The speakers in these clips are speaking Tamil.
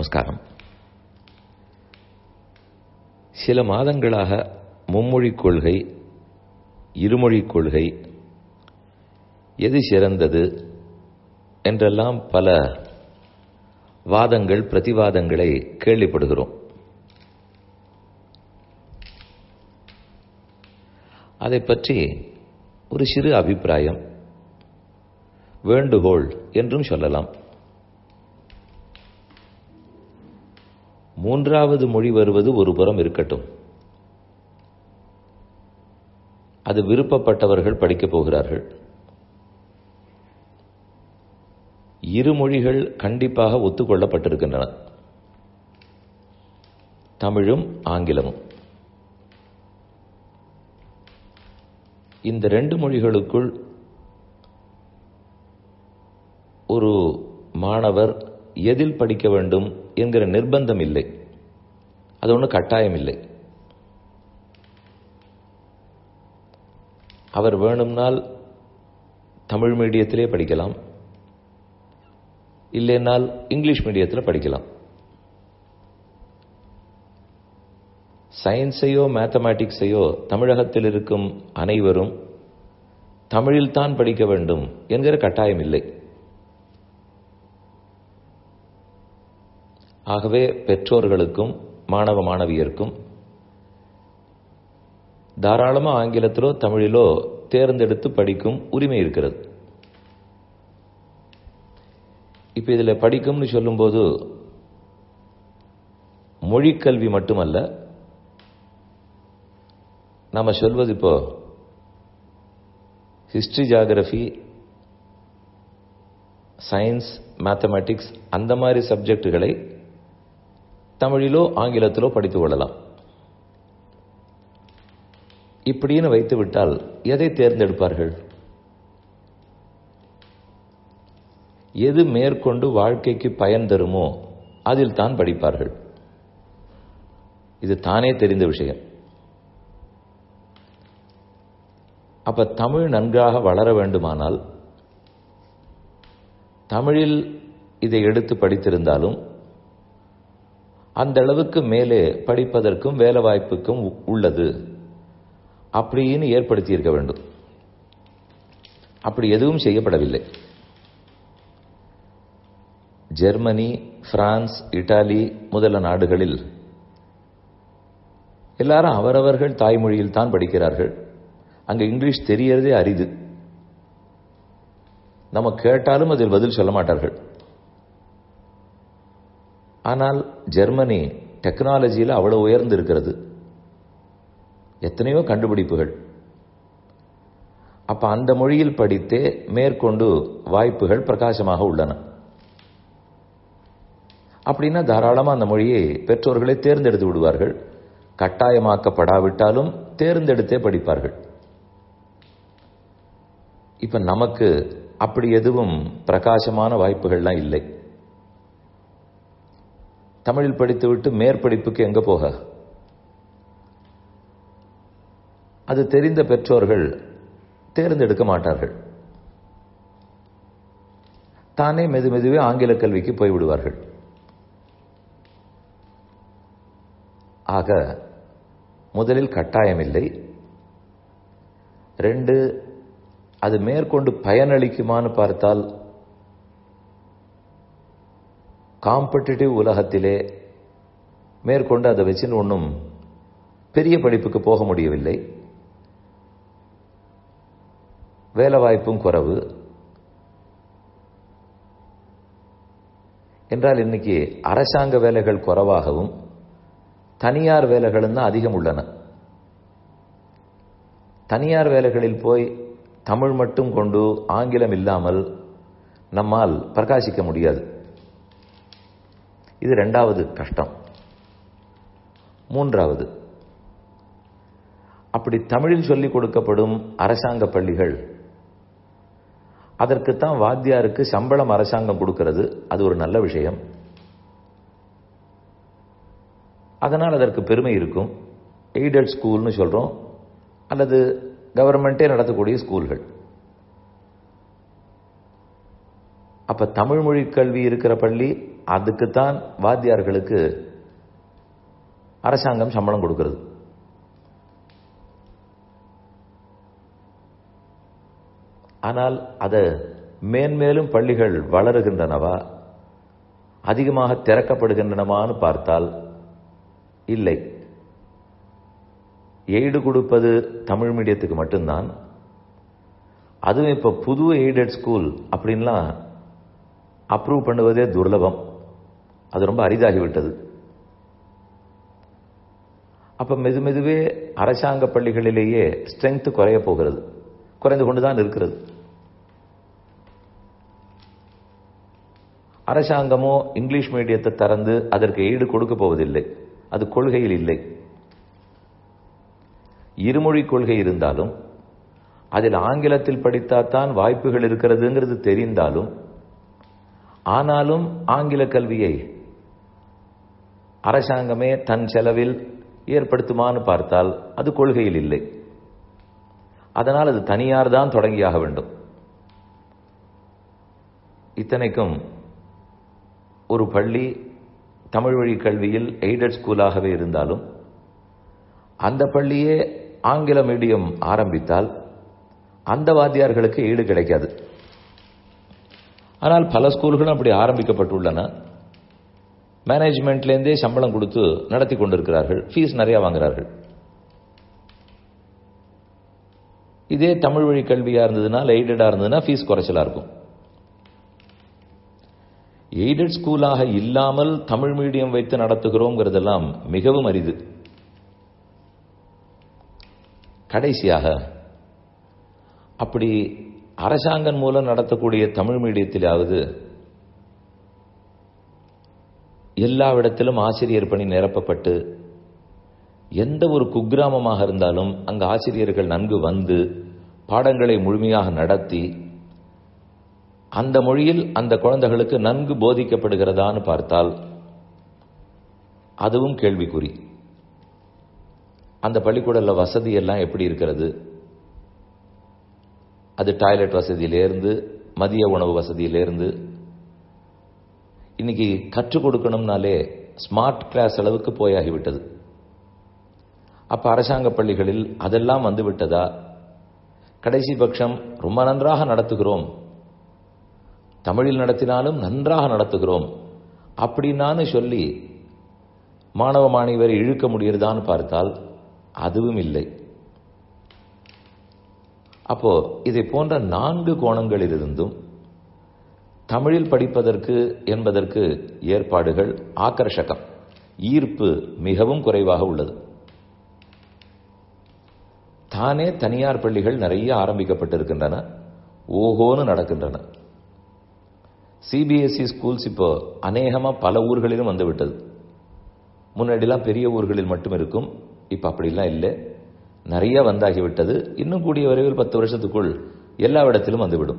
நமஸ்காரம் சில மாதங்களாக மும்மொழிக் கொள்கை இருமொழிக் கொள்கை எது சிறந்தது என்றெல்லாம் பல வாதங்கள் பிரதிவாதங்களை கேள்விப்படுகிறோம் அதை பற்றி ஒரு சிறு அபிப்பிராயம் வேண்டுகோள் என்றும் சொல்லலாம் மூன்றாவது மொழி வருவது ஒரு புறம் இருக்கட்டும் அது விருப்பப்பட்டவர்கள் படிக்கப் போகிறார்கள் இரு மொழிகள் கண்டிப்பாக ஒத்துக்கொள்ளப்பட்டிருக்கின்றன தமிழும் ஆங்கிலமும் இந்த ரெண்டு மொழிகளுக்குள் ஒரு மாணவர் எதில் படிக்க வேண்டும் என்கிற நிர்பந்தம் இல்லை அது ஒன்றும் கட்டாயம் இல்லை அவர் வேணும்னால் தமிழ் மீடியத்திலே படிக்கலாம் இல்லைனால் இங்கிலீஷ் மீடியத்தில் படிக்கலாம் சயின்ஸையோ மேத்தமேட்டிக்ஸையோ தமிழகத்தில் இருக்கும் அனைவரும் தமிழில்தான் படிக்க வேண்டும் என்கிற கட்டாயம் இல்லை ஆகவே பெற்றோர்களுக்கும் மாணவ மாணவியருக்கும் தாராளமாக ஆங்கிலத்திலோ தமிழிலோ தேர்ந்தெடுத்து படிக்கும் உரிமை இருக்கிறது இப்போ இதில் படிக்கும்னு சொல்லும்போது மொழிக்கல்வி மட்டுமல்ல நம்ம சொல்வது இப்போ ஹிஸ்ட்ரி ஜாகிரபி சயின்ஸ் மேத்தமேட்டிக்ஸ் அந்த மாதிரி சப்ஜெக்டுகளை தமிழிலோ ஆங்கிலத்திலோ படித்து கொள்ளலாம் இப்படின்னு வைத்து விட்டால் எதை தேர்ந்தெடுப்பார்கள் எது மேற்கொண்டு வாழ்க்கைக்கு பயன் தருமோ அதில் தான் படிப்பார்கள் இது தானே தெரிந்த விஷயம் அப்ப தமிழ் நன்றாக வளர வேண்டுமானால் தமிழில் இதை எடுத்து படித்திருந்தாலும் அந்த அளவுக்கு மேலே படிப்பதற்கும் வேலை வாய்ப்புக்கும் உள்ளது அப்படின்னு ஏற்படுத்தி இருக்க வேண்டும் அப்படி எதுவும் செய்யப்படவில்லை ஜெர்மனி பிரான்ஸ் இட்டாலி முதல நாடுகளில் எல்லாரும் அவரவர்கள் தாய்மொழியில் தான் படிக்கிறார்கள் அங்க இங்கிலீஷ் தெரியறதே அரிது நம்ம கேட்டாலும் அதில் பதில் சொல்ல மாட்டார்கள் ஆனால் ஜெர்மனி டெக்னாலஜியில் அவ்வளவு உயர்ந்து இருக்கிறது எத்தனையோ கண்டுபிடிப்புகள் அப்ப அந்த மொழியில் படித்தே மேற்கொண்டு வாய்ப்புகள் பிரகாசமாக உள்ளன அப்படின்னா தாராளமாக அந்த மொழியை பெற்றோர்களை தேர்ந்தெடுத்து விடுவார்கள் கட்டாயமாக்கப்படாவிட்டாலும் தேர்ந்தெடுத்தே படிப்பார்கள் இப்ப நமக்கு அப்படி எதுவும் பிரகாசமான வாய்ப்புகள்லாம் இல்லை தமிழில் படித்துவிட்டு மேற்படிப்புக்கு எங்க போக அது தெரிந்த பெற்றோர்கள் தேர்ந்தெடுக்க மாட்டார்கள் தானே மெது மெதுவே ஆங்கில கல்விக்கு போய்விடுவார்கள் ஆக முதலில் கட்டாயமில்லை ரெண்டு அது மேற்கொண்டு பயனளிக்குமான்னு பார்த்தால் காம்படிட்டிவ் உலகத்திலே மேற்கொண்டு அதை வச்சுன்னு ஒன்றும் பெரிய படிப்புக்கு போக முடியவில்லை வேலை வாய்ப்பும் குறைவு என்றால் இன்னைக்கு அரசாங்க வேலைகள் குறைவாகவும் தனியார் வேலைகளும் தான் அதிகம் உள்ளன தனியார் வேலைகளில் போய் தமிழ் மட்டும் கொண்டு ஆங்கிலம் இல்லாமல் நம்மால் பிரகாசிக்க முடியாது இது ரெண்டாவது கஷ்டம் மூன்றாவது அப்படி தமிழில் சொல்லிக் கொடுக்கப்படும் அரசாங்க பள்ளிகள் அதற்குத்தான் வாத்தியாருக்கு சம்பளம் அரசாங்கம் கொடுக்கிறது அது ஒரு நல்ல விஷயம் அதனால் அதற்கு பெருமை இருக்கும் எய்டட் ஸ்கூல்னு சொல்கிறோம் அல்லது கவர்மெண்ட்டே நடத்தக்கூடிய ஸ்கூல்கள் அப்ப தமிழ் மொழி கல்வி இருக்கிற பள்ளி அதுக்குத்தான் வாத்தியார்களுக்கு அரசாங்கம் சம்பளம் கொடுக்கிறது ஆனால் அதை மேன்மேலும் பள்ளிகள் வளருகின்றனவா அதிகமாக திறக்கப்படுகின்றனவான்னு பார்த்தால் இல்லை எய்டு கொடுப்பது தமிழ் மீடியத்துக்கு மட்டும்தான் அதுவும் இப்போ புது எய்டட் ஸ்கூல் அப்படின்லாம் அப்ரூவ் பண்ணுவதே துர்லபம் அது ரொம்ப அரிதாகிவிட்டது அப்ப மெது மெதுவே அரசாங்க பள்ளிகளிலேயே ஸ்ட்ரென்த் குறைய போகிறது குறைந்து கொண்டுதான் இருக்கிறது அரசாங்கமோ இங்கிலீஷ் மீடியத்தை திறந்து அதற்கு ஈடு கொடுக்க போவதில்லை அது கொள்கையில் இல்லை இருமொழி கொள்கை இருந்தாலும் அதில் ஆங்கிலத்தில் படித்தாத்தான் வாய்ப்புகள் இருக்கிறதுங்கிறது தெரிந்தாலும் ஆனாலும் ஆங்கில கல்வியை அரசாங்கமே தன் செலவில் ஏற்படுத்துமான்னு பார்த்தால் அது கொள்கையில் இல்லை அதனால் அது தனியார் தான் தொடங்கியாக வேண்டும் இத்தனைக்கும் ஒரு பள்ளி தமிழ் வழி கல்வியில் எய்டட் ஸ்கூலாகவே இருந்தாலும் அந்த பள்ளியே ஆங்கில மீடியம் ஆரம்பித்தால் அந்த வாத்தியார்களுக்கு ஈடு கிடைக்காது ஆனால் பல ஸ்கூல்களும் அப்படி ஆரம்பிக்கப்பட்டுள்ளன மேனேஜ்மெண்ட்லேருந்தே சம்பளம் கொடுத்து நடத்தி கொண்டிருக்கிறார்கள் ஃபீஸ் நிறைய வாங்குறார்கள் இதே தமிழ் வழி கல்வியா இருந்ததுன்னா எய்டடா இருந்ததுன்னா ஃபீஸ் குறைச்சலா இருக்கும் எய்டட் ஸ்கூலாக இல்லாமல் தமிழ் மீடியம் வைத்து நடத்துகிறோங்கிறதெல்லாம் மிகவும் அரிது கடைசியாக அப்படி அரசாங்கம் மூலம் நடத்தக்கூடிய தமிழ் மீடியத்திலாவது எல்லாவிடத்திலும் ஆசிரியர் பணி நிரப்பப்பட்டு எந்த ஒரு குக்கிராமமாக இருந்தாலும் அங்கு ஆசிரியர்கள் நன்கு வந்து பாடங்களை முழுமையாக நடத்தி அந்த மொழியில் அந்த குழந்தைகளுக்கு நன்கு போதிக்கப்படுகிறதான்னு பார்த்தால் அதுவும் கேள்விக்குறி அந்த பள்ளிக்கூடல வசதி எல்லாம் எப்படி இருக்கிறது அது டாய்லெட் வசதியிலேருந்து மதிய உணவு வசதியிலேருந்து இன்னைக்கு கற்றுக் கொடுக்கணும்னாலே ஸ்மார்ட் கிளாஸ் அளவுக்கு போயாகிவிட்டது அப்ப அரசாங்க பள்ளிகளில் அதெல்லாம் வந்து விட்டதா கடைசி பட்சம் ரொம்ப நன்றாக நடத்துகிறோம் தமிழில் நடத்தினாலும் நன்றாக நடத்துகிறோம் அப்படின்னான்னு சொல்லி மாணவ மாணவரை இழுக்க முடியுதான்னு பார்த்தால் அதுவும் இல்லை அப்போ இதை போன்ற நான்கு கோணங்களில் இருந்தும் தமிழில் படிப்பதற்கு என்பதற்கு ஏற்பாடுகள் ஆக்கர்ஷகம் ஈர்ப்பு மிகவும் குறைவாக உள்ளது தானே தனியார் பள்ளிகள் நிறைய ஆரம்பிக்கப்பட்டிருக்கின்றன ஓஹோன்னு நடக்கின்றன சிபிஎஸ்இ ஸ்கூல்ஸ் இப்போ அநேகமா பல ஊர்களிலும் வந்துவிட்டது முன்னாடிலாம் பெரிய ஊர்களில் மட்டும் இருக்கும் இப்ப அப்படிலாம் இல்லை நிறைய வந்தாகிவிட்டது இன்னும் கூடிய விரைவில் பத்து வருஷத்துக்குள் எல்லா இடத்திலும் வந்துவிடும்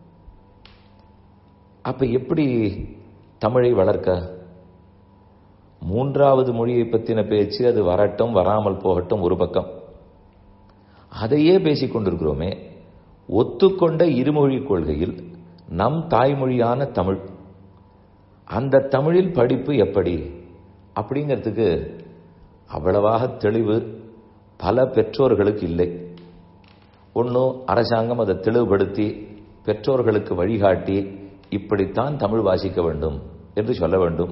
அப்ப எப்படி தமிழை வளர்க்க மூன்றாவது மொழியை பற்றின பேச்சு அது வரட்டும் வராமல் போகட்டும் ஒரு பக்கம் அதையே பேசிக் கொண்டிருக்கிறோமே ஒத்துக்கொண்ட இருமொழி கொள்கையில் நம் தாய்மொழியான தமிழ் அந்த தமிழில் படிப்பு எப்படி அப்படிங்கிறதுக்கு அவ்வளவாக தெளிவு பல பெற்றோர்களுக்கு இல்லை ஒன்றும் அரசாங்கம் அதை தெளிவுபடுத்தி பெற்றோர்களுக்கு வழிகாட்டி இப்படித்தான் தமிழ் வாசிக்க வேண்டும் என்று சொல்ல வேண்டும்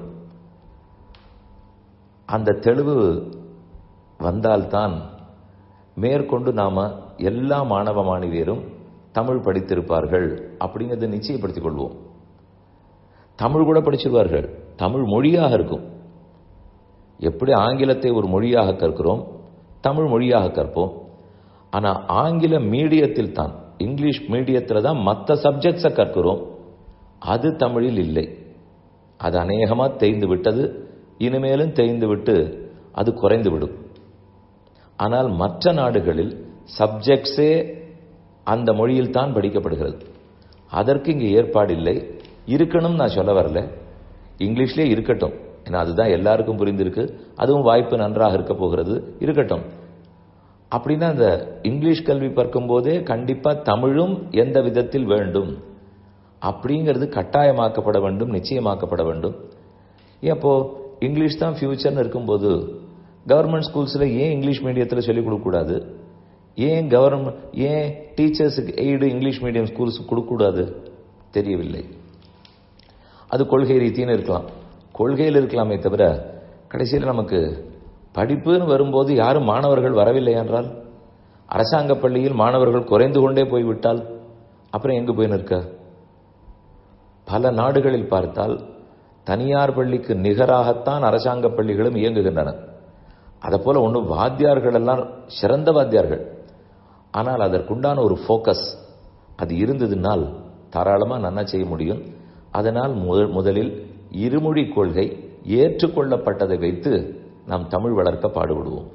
அந்த தெளிவு வந்தால்தான் மேற்கொண்டு நாம எல்லா மாணவ மாணவியரும் தமிழ் படித்திருப்பார்கள் அப்படிங்கிறத நிச்சயப்படுத்திக் கொள்வோம் தமிழ் கூட படிச்சிருவார்கள் தமிழ் மொழியாக இருக்கும் எப்படி ஆங்கிலத்தை ஒரு மொழியாக கற்கிறோம் தமிழ் மொழியாக கற்போம் ஆனா ஆங்கில மீடியத்தில் தான் இங்கிலீஷ் மீடியத்தில் தான் மற்ற சப்ஜெக்ட்ஸை கற்கிறோம் அது தமிழில் இல்லை அது அநேகமா தேய்ந்து விட்டது இனிமேலும் தேய்ந்து விட்டு அது குறைந்து விடும் ஆனால் மற்ற நாடுகளில் சப்ஜெக்ட்ஸே அந்த மொழியில் தான் படிக்கப்படுகிறது அதற்கு இங்கே ஏற்பாடு இல்லை இருக்கணும் நான் சொல்ல வரல இங்கிலீஷ்லேயே இருக்கட்டும் ஏன்னா அதுதான் எல்லாருக்கும் புரிந்திருக்கு அதுவும் வாய்ப்பு நன்றாக இருக்க போகிறது இருக்கட்டும் அப்படின்னா அந்த இங்கிலீஷ் கல்வி பார்க்கும் போதே கண்டிப்பா தமிழும் எந்த விதத்தில் வேண்டும் அப்படிங்கிறது கட்டாயமாக்கப்பட வேண்டும் நிச்சயமாக்கப்பட வேண்டும் ஏப்போ இங்கிலீஷ் தான் ஃபியூச்சர்னு இருக்கும்போது கவர்மெண்ட் ஸ்கூல்ஸில் ஏன் இங்கிலீஷ் மீடியத்தில் சொல்லிக் கொடுக்கக்கூடாது ஏன் கவர்மெண்ட் ஏன் டீச்சர்ஸுக்கு எய்டு இங்கிலீஷ் மீடியம் ஸ்கூல்ஸுக்கு கொடுக்கக்கூடாது தெரியவில்லை அது கொள்கை ரீதின்னு இருக்கலாம் கொள்கையில் இருக்கலாமே தவிர கடைசியில் நமக்கு படிப்புன்னு வரும்போது யாரும் மாணவர்கள் வரவில்லை என்றால் அரசாங்க பள்ளியில் மாணவர்கள் குறைந்து கொண்டே போய்விட்டால் அப்புறம் எங்கு போய் நிற்க பல நாடுகளில் பார்த்தால் தனியார் பள்ளிக்கு நிகராகத்தான் அரசாங்க பள்ளிகளும் இயங்குகின்றன அதை போல ஒன்றும் வாத்தியார்கள் எல்லாம் சிறந்த வாத்தியார்கள் ஆனால் அதற்குண்டான ஒரு ஃபோக்கஸ் அது இருந்ததுனால் தாராளமாக நன்னா செய்ய முடியும் அதனால் முதலில் இருமொழி கொள்கை ஏற்றுக்கொள்ளப்பட்டதை வைத்து நாம் தமிழ் வளர்க்க பாடுபடுவோம்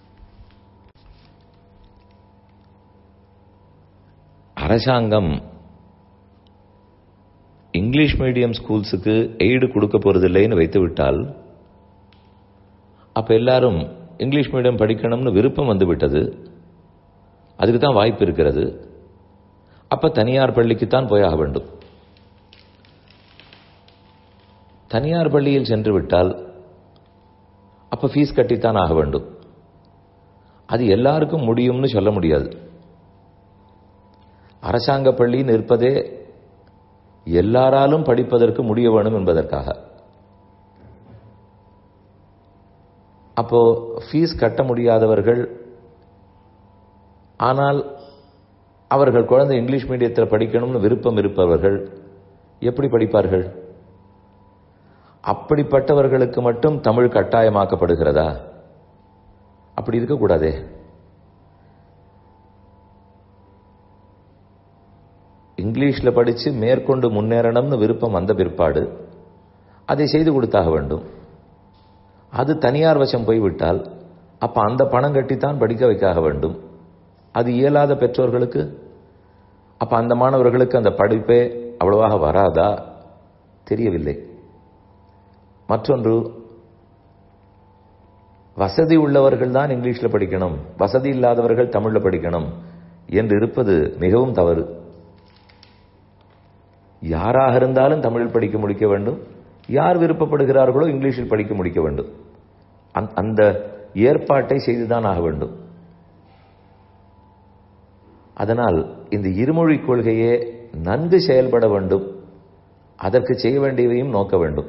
அரசாங்கம் இங்கிலீஷ் மீடியம் ஸ்கூல்ஸுக்கு எய்டு கொடுக்க போறதில்லைன்னு வைத்து விட்டால் அப்ப எல்லாரும் இங்கிலீஷ் மீடியம் படிக்கணும்னு விருப்பம் வந்து விட்டது அதுக்கு தான் வாய்ப்பு இருக்கிறது அப்ப தனியார் பள்ளிக்குத்தான் போயாக வேண்டும் தனியார் பள்ளியில் சென்று விட்டால் அப்ப ஃபீஸ் கட்டித்தான் ஆக வேண்டும் அது எல்லாருக்கும் முடியும்னு சொல்ல முடியாது அரசாங்க பள்ளின்னு இருப்பதே எல்லாராலும் படிப்பதற்கு முடிய வேணும் என்பதற்காக அப்போ ஃபீஸ் கட்ட முடியாதவர்கள் ஆனால் அவர்கள் குழந்தை இங்கிலீஷ் மீடியத்தில் படிக்கணும்னு விருப்பம் இருப்பவர்கள் எப்படி படிப்பார்கள் அப்படிப்பட்டவர்களுக்கு மட்டும் தமிழ் கட்டாயமாக்கப்படுகிறதா அப்படி இருக்கக்கூடாதே இங்கிலீஷில் படித்து மேற்கொண்டு முன்னேறணும்னு விருப்பம் வந்த பிற்பாடு அதை செய்து கொடுத்தாக வேண்டும் அது தனியார் வசம் போய்விட்டால் அப்ப அந்த பணம் கட்டித்தான் படிக்க வைக்காக வேண்டும் அது இயலாத பெற்றோர்களுக்கு அப்ப அந்த மாணவர்களுக்கு அந்த படிப்பே அவ்வளவாக வராதா தெரியவில்லை மற்றொன்று வசதி உள்ளவர்கள் தான் இங்கிலீஷில் படிக்கணும் வசதி இல்லாதவர்கள் தமிழில் படிக்கணும் என்று இருப்பது மிகவும் தவறு யாராக இருந்தாலும் தமிழில் படிக்க முடிக்க வேண்டும் யார் விருப்பப்படுகிறார்களோ இங்கிலீஷில் படிக்க முடிக்க வேண்டும் அந்த ஏற்பாட்டை செய்துதான் ஆக வேண்டும் அதனால் இந்த இருமொழி கொள்கையே நன்கு செயல்பட வேண்டும் அதற்கு செய்ய வேண்டியவையும் நோக்க வேண்டும்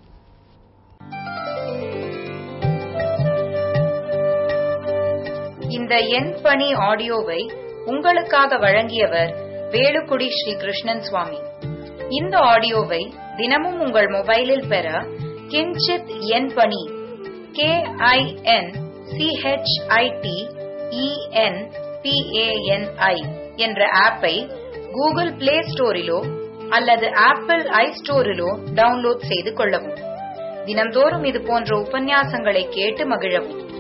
இந்த எண் பணி ஆடியோவை உங்களுக்காக வழங்கியவர் வேலுக்குடி ஸ்ரீ கிருஷ்ணன் சுவாமி இந்த ஆடியோவை தினமும் உங்கள் மொபைலில் பெற கிஞ்சித் எண் பணி கே ஐ என் சிஹெச்ஐடி இஎன் பிஏஎன்ஐ என்ற ஆப்பை கூகுள் பிளே ஸ்டோரிலோ அல்லது ஆப்பிள் ஐ ஸ்டோரிலோ டவுன்லோட் செய்து கொள்ளவும் தினம்தோறும் இது போன்ற உபன்யாசங்களை கேட்டு மகிழவும்